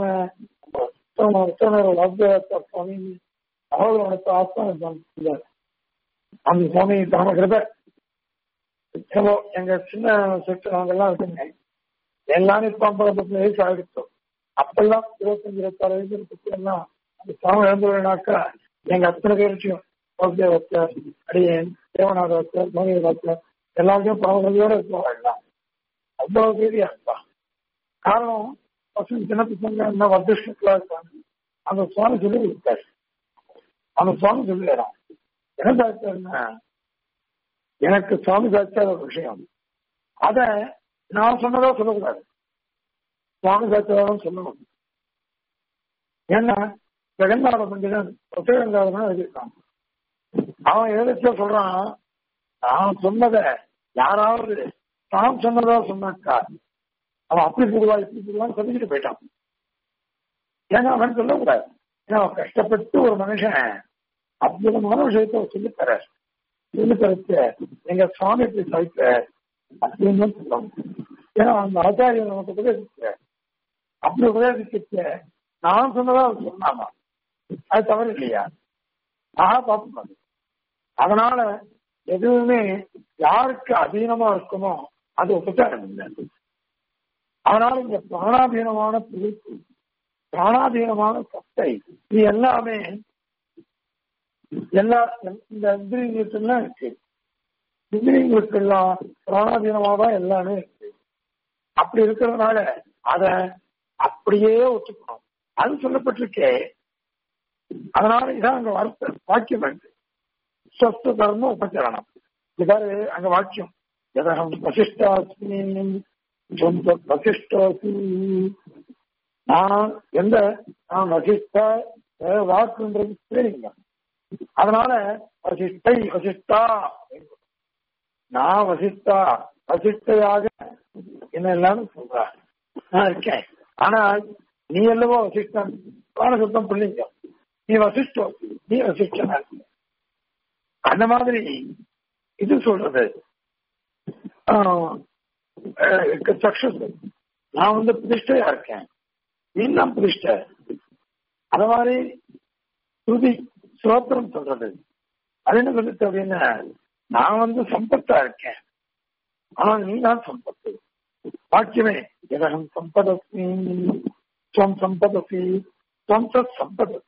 சுவாமி அவர்களோட ஆஸ்தான அந்த சுவாமி தாம கிருப இப்போ எங்க சின்ன செட்டு நாங்கெல்லாம் இருக்குங்க எல்லாரும் இப்ப ஐம்பது பத்து வயசு ஆகிடுச்சோம் அப்பெல்லாம் இருபத்தஞ்சு இருபத்தாறு வயசு இருக்கு எல்லாம் அந்த சாமி இழந்துனாக்கா எங்க அத்தனை பேருக்கும் ஓகே வச்சர் அடியேன் தேவநாத வச்சர் மோனி வச்சர் எல்லாருக்கும் பரவதையோட இருப்போம் எல்லாம் அவ்வளவு பேரியா இருப்பா காரணம் பசங்க சின்ன பசங்க என்ன வர்திஷ்டத்துல இருக்காங்க அந்த சுவாமி சொல்லி கொடுத்தாரு அந்த சுவாமி சொல்லிடுறான் என்ன சாட்சியம்னா எனக்கு சுவாமி சாட்சியாத ஒரு விஷயம் அத நான் சொன்னதா சொல்லக்கூடாது சுவாமி சாட்சியாதான் சொல்லணும் ஏன்னா ஜெகநாத பண்டிதன் பிரசேகங்காதன் எழுதியிருக்கான் அவன் எழுதிச்ச சொல்றான் நான் சொன்னதை யாராவது தான் சொன்னதா சொன்னாக்கா அவன் அப்படி போடுவா இப்படி போடுவான்னு சொல்லிக்கிட்டு போயிட்டான் ஏன்னா அவன் சொல்லக்கூடாது ஏன்னா அவன் கஷ்டப்பட்டு ஒரு மனுஷன் அற்புதமான விஷயத்த சொல்லித்தர சொல்லித்தரத்து எங்க சுவாமி இப்படி சாய்த்த அப்படின்னு சொல்லணும் ஏன்னா அந்த ஆச்சாரியன் நமக்கு உபதேசிச்ச அப்படி உபதேசிக்க நான் சொன்னதா அவர் சொன்னாமா அது தவறு இல்லையா ஆஹா பார்ப்போம் அது அதனால எதுவுமே யாருக்கு அதீனமா இருக்குமோ அது உபச்சாரம் இல்லை அதனால இந்த பிராணாதீனமான பிரிப்பு பிராணாதீனமான சத்தை இது எல்லாமே எல்லா இந்த இந்திரியங்களுக்கெல்லாம் இருக்கு இந்திரியங்களுக்கு எல்லாம் பிராணாதீனமா தான் எல்லாமே இருக்கு அப்படி இருக்கிறதுனால அத அப்படியே ஒத்துக்கணும் அது சொல்லப்பட்டிருக்கே அதனால இதான் அங்க வார்த்தை வாக்கியம் இருக்கு ஸ்வஸ்த தர்ம உபச்சரணம் இதாரு அங்க வாக்கியம் எதகம் வசிஷ்டாஸ்மி சொந்த வசிஷ்டாஸ்மி நான் எந்த நான் வசிஷ்ட வாக்குன்றது சரிங்க அதனால வசிஷ்டை வசிஷ்டா நான் வசிஷ்டா வசிஷ்டையாக என்ன எல்லாரும் சொல்ற நான் இருக்கேன் ஆனா நீ அல்லவோ வசிஷ்டன் பிராணசுத்தம் பிள்ளைங்க நீ வசிஷ்டம் நீ வசிஷ்டனா இருக்க அந்த மாதிரி இது சொல்றது சக்சஸ் நான் வந்து பிரதிஷ்டையா இருக்கேன் நீ தான் பிரதிஷ்டை அந்த மாதிரி ஸ்ருதி ஸ்ரோத்திரம் சொல்றது அது என்ன சொல்லுது அப்படின்னா நான் வந்து சம்பத்தா இருக்கேன் ஆனா நீ தான் சம்பத்து வாக்கியமே எதகம் சம்பதஸ்மி ஸ்வம் சம்பதசி ஸ்வம் தத் சம்பதசி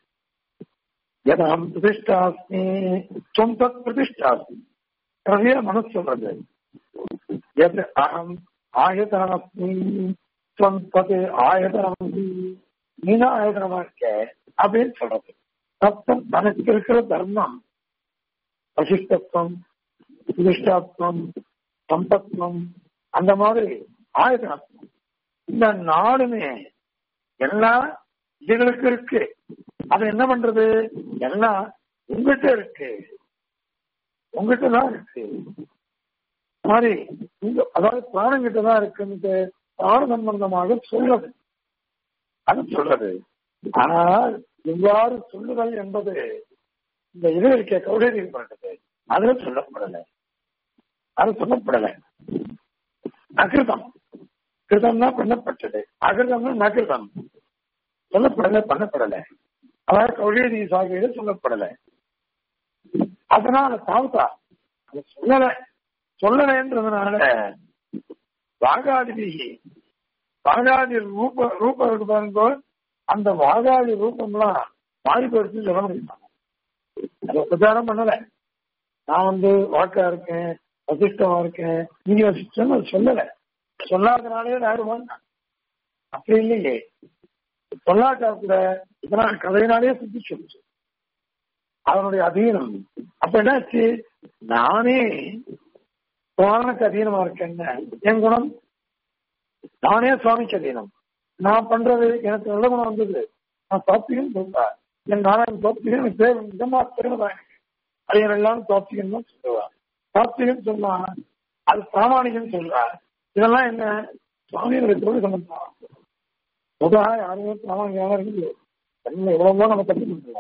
எதகம் பிரதிஷ்டாஸ்மி ஸ்வம் தத் பிரதிஷ்டாஸ்மி நிறைய மனசு சொல்றது எது அகம் ஆயதனமஸ்மி ஸ்வம் தத் ஆயதனம் நீனா ஆயதனமா இருக்க அப்படின்னு சொல்றது தத்தம் தனக்கு இருக்கிற தர்மம் வசிஷ்டத்துவம் பிரதிஷ்டாத்வம் சம்பத்வம் அந்த மாதிரி ஆயதனத்துவம் இந்த நாடுமே எல்லாம் இதுகளுக்கு இருக்கு அது என்ன பண்றது எல்லாம் உங்ககிட்ட இருக்கு உங்ககிட்ட தான் இருக்கு மாதிரி உங்க அதாவது பிராணம் கிட்ட தான் இருக்குன்னு பிராண சம்பந்தமாக சொல்றது அது சொல்றது ஆனால் இவ்வாறு சொல்லுதல் என்பது இந்த இது இருக்க கௌடரி பண்றது அதுல சொல்லப்படலை அது சொல்லப்படலை அகிருதம் கிருதம்னா பண்ணப்பட்டது அகிருதம்னா நகிருதம் சொல்லப்படலை பண்ணப்படலை அதாவது கௌடரி சாகையில சொல்லப்படலை அதனால தாவுதா அது சொல்லலை சொல்லலைன்றதுனால வாகாதி வாகாதி ரூப ரூபம் இருக்கு பாருங்க அந்த வாகாதி ரூபம்லாம் மாறி போயிடுச்சு சொல்ல முடியுமா அதை பிரச்சாரம் பண்ணல நான் வந்து வாக்கா இருக்கேன் வசிஷ்டமா இருக்கேன் நீங்க வசிஷ்டன்னு அது சொல்லல சொல்லாதனாலே யாரும் அப்படி இல்லையே சொல்லாட்டா கூட இதனால் கதையினாலே சுத்தி சொல்லுச்சு அதனுடைய அதீனம் அப்ப என்னாச்சு நானே புராணக்கு அதீனமா இருக்கேன்னு என் குணம் நானே சுவாமிக்கு அதீனம் நான் பண்றது எனக்கு நல்ல குணம் வந்தது நான் சாப்பிகன்னு சொல்றேன் என் நாராயணன் சாப்பிகன் எனக்கு பேர் நிஜமா பெருமைதான் எனக்கு அது எல்லாம் சாப்பிகன் தான் சொல்லுவா சாப்பிகன் சொன்னா அது பிராமணிகன் சொல்றா இதெல்லாம் என்ன சுவாமியுடைய தொழில் சம்பந்தம் பொதுவாக யாருமே பிராமணிகமாக இருக்குது எவ்வளவோ நம்ம கற்றுக் கொடுத்துருவோம்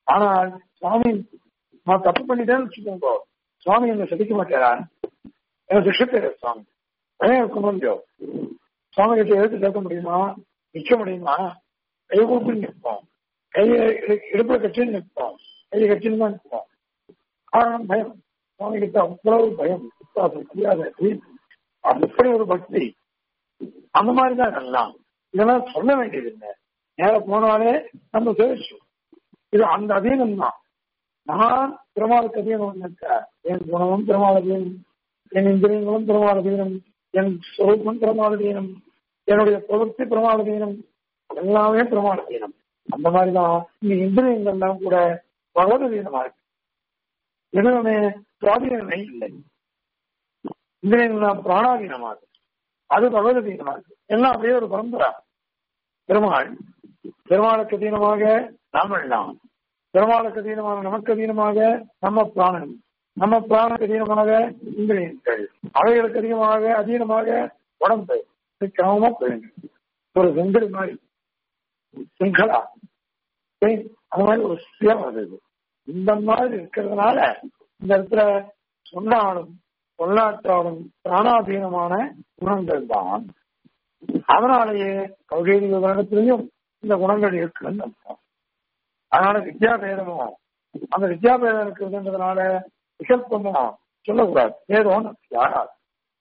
ஆனால் சுவாமி நான் தப்பு பண்ணிட்டேன்னு வச்சுக்கோங்க சுவாமி என்ன சதிக்க மாட்டாரா என்ன சிக்ஷத்தை சுவாமி பயம் இருக்க முடியும் சுவாமி கிட்ட எழுத்து சேர்க்க முடியுமா நிக்க முடியுமா கை கூப்பி நிற்போம் கையை இடு- இடுப்புல கட்சின்னு நிற்போம் கையை கட்சின்னு தான் நிற்போம் காரணம் பயம் சுவாமி கிட்ட அவ்வளவு பயம் விசுவாசம் தெரியாத அப்படி ஒரு பக்தி அந்த மாதிரி தான் எல்லாம் இதெல்லாம் சொல்ல வேண்டியது இல்லை நேர போனாலே நம்ம சேவிச்சோம் இது அந்த அதீனம் தான் நான் பெருமாளுக்கு அதீனம் இருக்க என் குணமும் பெருமாள் அதீனம் என் இந்திரியங்களும் பெருமாள் அதீனம் என் சொரூபம் பெருமாள் அதீனம் என்னுடைய பிரவൃத்தி பெருமாள் அதீனம் எல்லாமே பெருமாள் அதீனம் அந்த மாதிரிதான் இந்த இந்திரியங்கள்லாம் கூட பகவத் அதீனமா இருக்கு எதுவுமே சுவாதீனமே இல்லை இந்திரியங்கள்லாம் பிராணாதீனமா இருக்கு அது பகவத் அதீனமா இருக்கு எல்லாம் அப்படியே ஒரு பரம்பரா பெருமாள் பெருமாளுக்கு அதீனமாக நாம் எல்லாம் பெருமாளுக்கு அதீனமாக நமக்கு அதீனமாக நம்ம பிராணன் நம்ம பிராணுக்கு அதீனமாக இந்திரியங்கள் அவைகளுக்கு அதிகமாக அதீனமாக உடம்பு இது கிரமமா போயிடுங்க ஒரு செங்கல் மாதிரி சிங்களா அது மாதிரி ஒரு சுயம் வருது இது. இந்த மாதிரி இருக்கிறதுனால இந்த இடத்துல சொன்னாலும் சொல்லாற்றாலும் பிராணாதீனமான குணங்கள் தான் அதனாலேயே கௌரீக விவரணத்திலையும் இந்த குணங்கள் இருக்குன்னு அர்த்தம் அதனால வித்யாபேதமும் அந்த வித்யாபேதம் இருக்கிறதுன்றதுனால விகல்பமும் சொல்லக்கூடாது ஏதோன்னு யாராது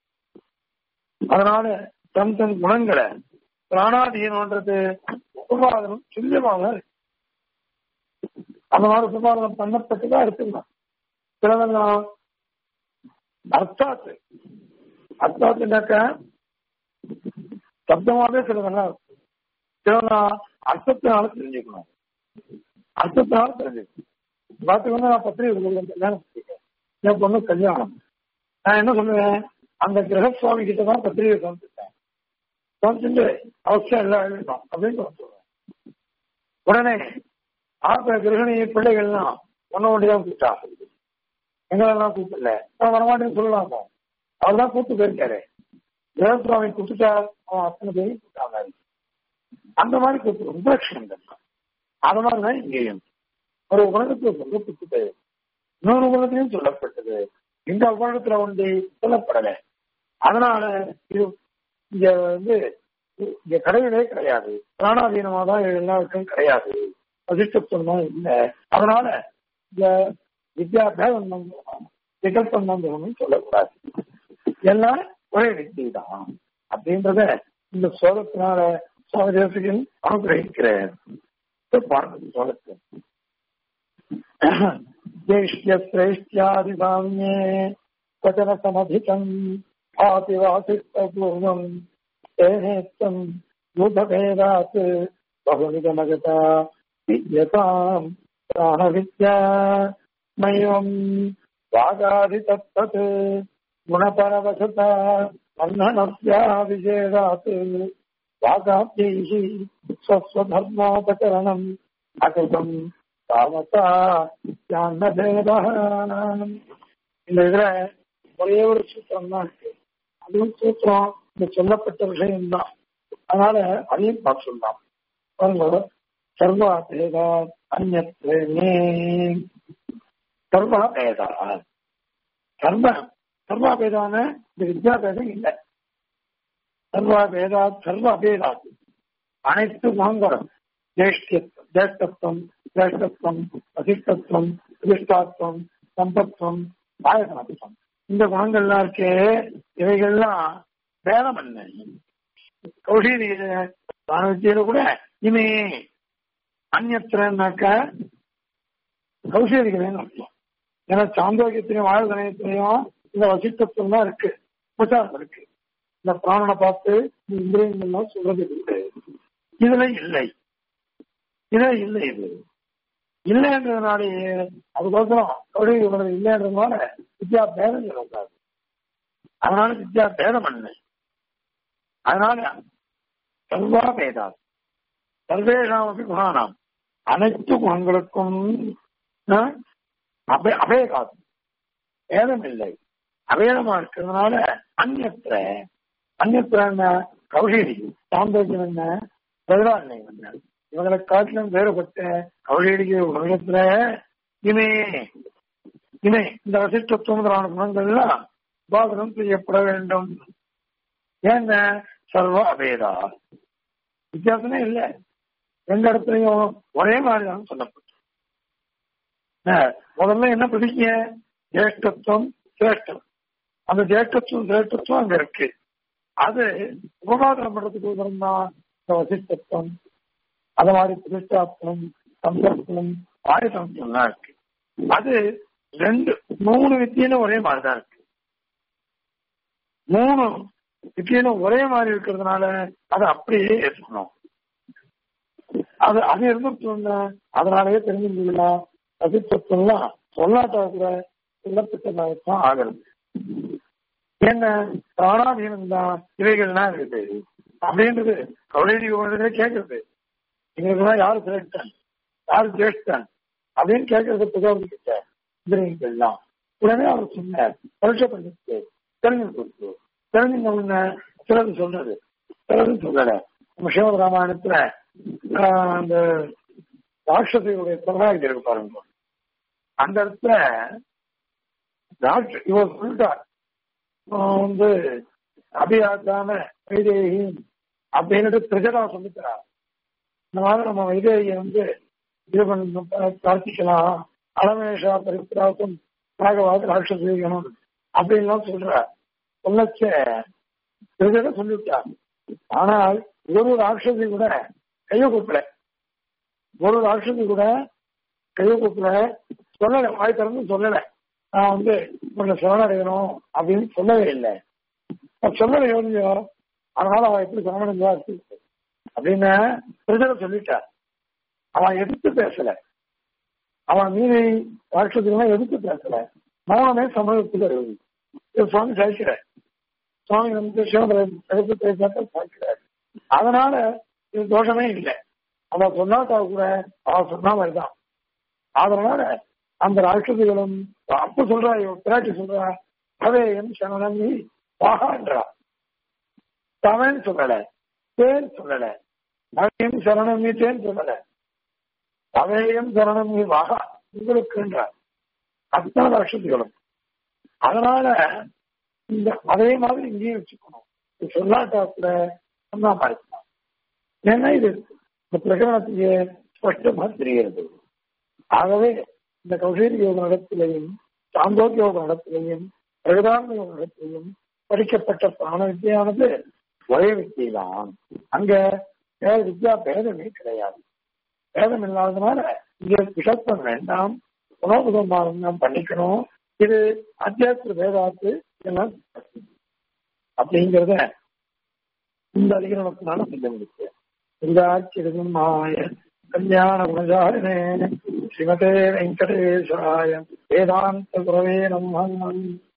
அதனால தன் தன் குணங்களை பிராணாதீனம்ன்றது உபபாதனம் துல்லியமாக இருக்கு அந்த மாதிரி உபபாதனம் பண்ணப்பட்டுதான் இருக்குங்க சிலதெல்லாம் அர்த்தாத்து அர்த்தாத்துனாக்க சப்தமாவே சிலதெல்லாம் இருக்கு சிலதெல்லாம் அர்த்தத்தினால தெரிஞ்சுக்கணும் அர்த்தத்தினால தெரிஞ்சுக்கணும் பார்த்து வந்து நான் பத்திரிகை கொடுக்குறேன் கல்யாணம் பண்ணிருக்கேன் என் பொண்ணு கல்யாணம் நான் என்ன சொல்லுவேன் அந்த கிரகசுவாமி கிட்ட தான் பத்திரிகை சமைச்சிருக்கேன் சமைச்சுட்டு அவசியம் எல்லாம் எழுதணும் அப்படின்னு நான் சொல்லுவேன் உடனே ஆப்ப கிரகணி பிள்ளைகள்லாம் ஒன்ன ஒண்டிதான் கூப்பிட்டா எங்களெல்லாம் கூப்பிடல நான் வரமாட்டேன்னு சொல்லலாமோ அவர் தான் கூப்பிட்டு போயிருக்காரு கிரகசுவாமி கூப்பிட்டா அவன் அத்தனை பேரையும் கூப்பிட்டாங்க அந்த மாதிரி கூப்பிட்டு உபலட்சணங்கள் அது மாதிரிதான் இங்கேயும் ஒரு உலகத்தில் சொல்லப்பட்டது இன்னொரு உலகத்திலையும் சொல்லப்பட்டது இந்த உலகத்துல ஒன்று சொல்லப்படலை அதனால இது இங்க வந்து இங்க கிடையவே கிடையாது பிராணாதீனமா தான் எல்லாருக்கும் கிடையாது அதிர்ஷ்டத்துவம் தான் இல்லை அதனால இந்த வித்யாபேதம் விகல்பம் தான் சொல்லக்கூடாது எல்லாம் ஒரே வித்தியை தான் அப்படின்றத இந்த சோகத்தினால சுவாமி தேசிகன் அனுகிரகிக்கிறேன் பார்க்கணும் சோகத்தை ज्येष्ठ्यश्रेष्ठ्यादिसाम्ये क्वचन समधिकम् भातिवासित्वपूर्वम् तेनेत्तम् भूतभेदात् बहुनिगमगता विद्यताम् प्राणविद्या मयम् वागादितत्तत् गुणपरवशता बन्धनस्याभिषेदात् वागाद्यैः स्वस्वधर्मोपकरणम् अकृतम् தாவத்தா இந்த இதுல ஒரே ஒரு சூத்திரம் தான் இருக்கு அதுவும் சூத்திரம் இந்த சொல்லப்பட்ட விஷயம் தான் அதனால அதையும் பார்த்து சொல்லலாம் பாருங்க சர்வா பேதா அந்நே சர்வா பேதா சர்வ சர்வா பேதான இந்த வித்யா பேதம் இல்லை சர்வா பேதா சர்வ அபேதா அனைத்து குணங்களும் ஜேஷ்டியத்துவம் ஜேஷ்டத்துவம் ஜேஷ்டத்துவம் அதிஷ்டத்துவம் அதிஷ்டாத்துவம் சம்பத்துவம் நாயகனத்துவம் இந்த குணங்கள்லாம் இருக்கே இவைகள்லாம் வேதம் என்ன கௌஷீதியில கூட இனி அந்நத்திரனாக்க கௌஷீதிகளேன்னு அர்த்தம் ஏன்னா சாந்தோக்கியத்திலையும் வாழ்தனத்திலையும் இந்த வசித்தத்துவம் தான் இருக்கு உபச்சாரம் இருக்கு இந்த பிராணனை பார்த்து இந்த இந்திரியங்கள்லாம் சொல்றது இருக்கு இதுல இல்லை இதே இல்லை இது இல்லைன்றதுனாலேயே அதுக்கோசரம் கௌரி உணர்வு இல்லைன்றதுனால வித்யா பேதம் சொல்லக்கூடாது அதனால வித்யா பேதம் பண்ணு அதனால சர்வா பேதா சர்வேஷாம் அப்படி குணானாம் அனைத்து குணங்களுக்கும் அபே அபேகாது பேதம் இல்லை அபேதமா இருக்கிறதுனால அந்நத்திர அந்நத்திர என்ன கௌஷீரி சாந்தோக்கியம் என்ன பிரதாரணம் என்ன இவங்களை காட்டிலும் வேறுபட்ட கவலையடிக்கிற உலகத்துல இமே இமை இந்த வசிஷ்டத்துவமான குணங்கள்லாம் உபாதனம் செய்யப்பட வேண்டும் ஏங்க சர்வ அபேதா வித்தியாசமே இல்லை எந்த இடத்துலையும் ஒரே மாதிரி தான் சொல்லப்பட்டு முதல்ல என்ன பிடிக்க ஜேஷ்டத்துவம் சிரேஷ்டம் அந்த ஜேஷ்டத்துவம் சிரேஷ்டத்துவம் அங்க இருக்கு அது உபகாதனம் பண்றதுக்கு உதரம் தான் இந்த வசிஷ்டத்துவம் அது மாதிரி பிரதிஷ்டாத்துவம் சந்தர்ப்பம் ஆயுதம்லாம் இருக்கு அது ரெண்டு மூணு வித்தியிலும் ஒரே மாதிரி தான் இருக்கு மூணு வித்தியிலும் ஒரே மாதிரி இருக்கிறதுனால அதை அப்படியே ஏற்றுக்கணும் அது அது இருந்துட்டு அதனாலேயே தெரிஞ்சுக்கலாம் ரசித்தத்துவம்லாம் சொல்லாட்டா கூட சொல்லப்பட்டதான் ஆகிறது என்ன பிராணாதீனம் தான் இவைகள்லாம் இருக்குது அப்படின்றது கௌரவி உணர்வுகளே கேட்கறது எங்களுக்குலாம் யாரு சிரேஷ்டன் யாரு ஜேஷ்டன் அப்படின்னு கேட்கறது புகார்கிட்ட இந்திரியங்கள்லாம் உடனே அவர் சொன்னார் பரிசு பண்ணிட்டு தெரிஞ்சு கொடுத்து தெரிஞ்சுங்க உடனே சிலது சொல்றது சிலது சொல்லல நம்ம சிவ ராமாயணத்துல அந்த ராட்சசியுடைய பிரகாரம் இருக்கு பாருங்க அந்த இடத்துல டாக்டர் இவர் சொல்லிட்டார் வந்து அபியாத்தான வைதேகி அப்படின்னுட்டு பிரஜரா சொல்லிக்கிறார் இந்த மாதிரி நம்ம வைதேகியை வந்து இது பண்ண பிரார்த்திக்கலாம் அலமேஷா பரிபிராசம் ராகவாத ராட்சசீகணும் அப்படின்லாம் சொல்ற சொல்லச்ச பிரஜரை சொல்லிவிட்டார் ஆனால் ஒரு ராட்சசி கூட கைய கூப்பிடல ஒரு ராட்சசி கூட கைய கூப்பிடல சொல்லல வாய் திறந்து சொல்லல நான் வந்து உன்னை சரணடையணும் அப்படின்னு சொல்லவே இல்லை சொல்லலை யோசிச்சோ அதனால அவன் எப்படி சரணடைஞ்சா அப்படின்னு பிரஜரை சொல்லிட்டார் அவன் எதிர்த்து பேசல அவன் மீறி ராட்சசிகளாம் எதிர்த்து பேசல மௌனமே சமூகத்தில் இருக்குது இது சுவாமி சாய்க்கிற சுவாமி வந்து சிவபுரம் எடுத்து பேசாத சாய்க்கிறார் அதனால இது தோஷமே இல்லை அவன் சொன்னாட்டா கூட அவன் சொன்ன மாதிரிதான் அதனால அந்த ராட்சசிகளும் அப்ப சொல்றா பிராட்டி சொல்றா அதே என் சரணி வாகான்றா தமிழ் சொல்லல தேன் சொல்லல அவையும் சரணம் நீ தேன் சொல்லல அவையும் சரணம் நீ வாகா உங்களுக்குன்றார் அத்தனை ராட்சசிகளும் அதனால இந்த அதே மாதிரி இங்கேயும் வச்சுக்கணும் சொல்லாட்டா கூட சொன்னா மாதிரி ஏன்னா இது இந்த பிரகடனத்துக்கு ஸ்பஷ்டமா தெரிகிறது ஆகவே இந்த கௌசேரி யோக நடத்திலையும் சாந்தோக்கிய யோக நடத்திலையும் பிரகதான யோக நடத்திலையும் படிக்கப்பட்ட பிராண வித்தியானது ஒரே வித்தியை தான் அங்க வேற வித்யா பேதமே கிடையாது பேதம் இல்லாததுனால இங்க விஷத்தம் வேண்டாம் உணவுதமானம் பண்ணிக்கணும் இது அத்தியாத்திர வேதாத்து எல்லாம் அப்படிங்கிறத இந்த அதிகரணத்தினால சொல்ல முடியும் இந்த ஆட்சியும் மாய கல்யாண குணஜாரினே ஸ்ரீமதே வெங்கடேசாய வேதாந்த குரவே நம்ம